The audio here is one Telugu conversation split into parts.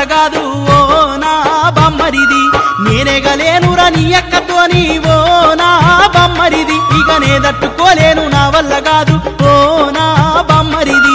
కాదు ఓ నా బమ్మరిది నేనేగలేనురా నీ అక్కతోని ఓ నా బమ్మరిది ఇక నే తట్టుకోలేను నా వల్ల కాదు ఓ నా బమ్మరిది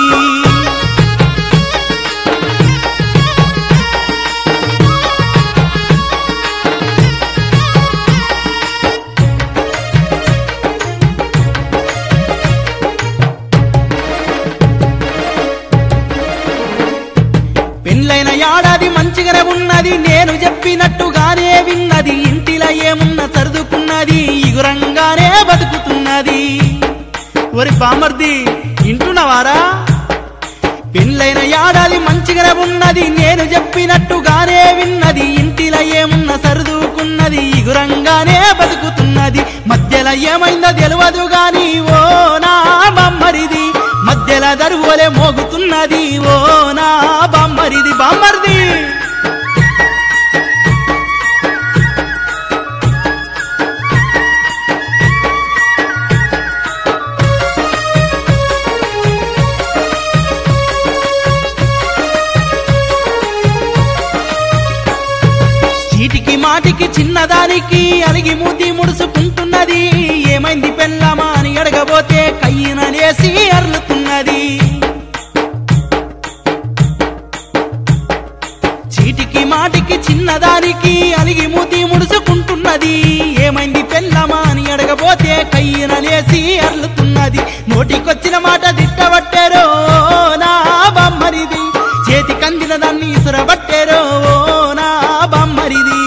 పెళ్ళైన ఏడాది మంచిగానే ఉన్నది నేను చెప్పినట్టుగానే విన్నది ఇంటిలో ఏమున్న సర్దుకున్నది ఇగురంగానే బతుకుతున్నది ఒరి బామర్ది ఇంటున్నవారా పెళ్ళైన ఏడాది మంచిగానే ఉన్నది నేను చెప్పినట్టుగానే విన్నది ఇంటిలో ఏమున్న సర్దుకున్నది ఇగురంగానే బతుకుతున్నది మధ్యలో ఏమైందో తెలియదు గాని ఓ నా బమ్మరిది మధ్యలో దరువులే మోగుతున్నది ఓ నా బమ్మరిది బమ్మరిది చీటికి మాటికి చిన్నదానికి అలిగి మూతి ముడుచుకుంటున్నది ఏమైంది పెళ్ళమా అని అడగబోతే కయ్యినలేసి అర్లుతున్నది చీటికి మాటికి చిన్నదానికి అలిగి మూతి ముడుచుకుంటున్నది ఏమైంది పెళ్ళమా అని అడగబోతే కయ్యినలేసి అర్లుతున్నది నోటికొచ్చిన మాట దిట్టబట్టారో నా బమ్మరిది చేతి కందిన దాన్ని ఇసురబట్టారో నా బమ్మరిది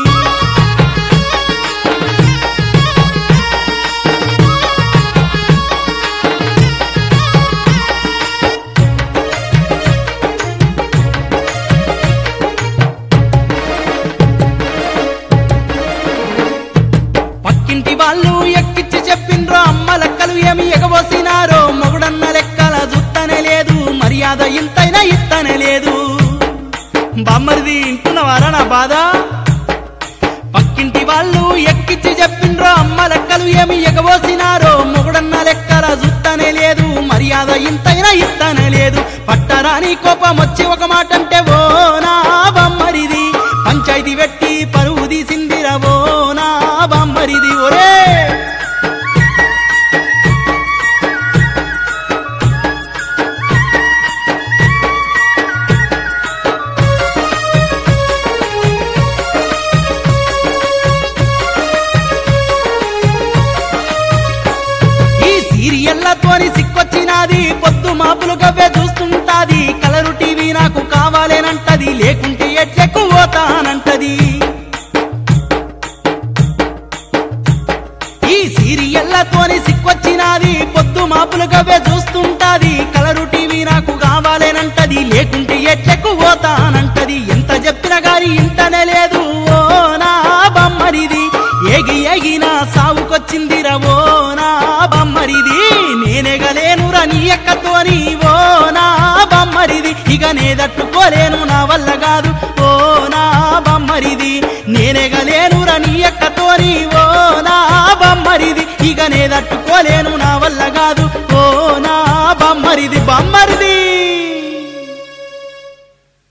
పక్కింటి వాళ్ళు ఎక్కిచ్చి చెప్పిండ్రో అమ్మ లెక్కలు ఏమి ఎగబోసినారో మొగుడన్న లెక్కల జుత్తనే లేదు మర్యాద ఇంతైనా ఇత్తనే లేదు బామ్మరిది ఇంటున్నవారా నా బాధ పక్కింటి వాళ్ళు ఎక్కిచ్చి చెప్పిండ్రో అమ్మ లెక్కలు ఏమి ఎగబోసినారో మొగుడన్న లెక్కల జుత్తనే లేదు మర్యాద ఇంతైనా ఇత్తనే లేదు పట్టరాని కోపం వచ్చి ఒక మాట అంటే ఓ నా బమ్మరిది పంచాయతీ పెట్టి పరువు తీసిందిరవో నా బమ్మరిది ఒరే ఈ సీరియల్లతోని సిక్కొచ్చినాది పొద్దు మాపులు గవ్వే చూస్తుంటాది కలరు టీవీ నాకు కావాలేనంటది లేకుంటే ఎట్లెక్కు పోతానంటది ఈ సీరియల్లతోని సిక్కొచ్చినాది పొద్దు మాపులు గవ్వే చూస్తుంటాది కలరు టీవీ నాకు కావాలేనంటది లేకుంటే ఎట్లెక్కు పోతానంటది ఎంత చెప్పినా గాని ఇంటనే లేదు ఓ నా బమ్మరిది ఏగి ఏగినా సావుకొచ్చింది రవో నా బమ్మరిది నేనేగలేనురా నీ ఎక్కతోని ఓ నా బమ్మరిది ఇక నే తట్టుకోలేను నా వల్ల కాదు ఓ నా బమ్మరిది నేనేగలేనురా నీ ఎక్కతోని ఓ నా బమ్మరిది ఇక నే తట్టుకోలేను నా వల్ల కాదు ఓ నా బమ్మరిది బమ్మరిది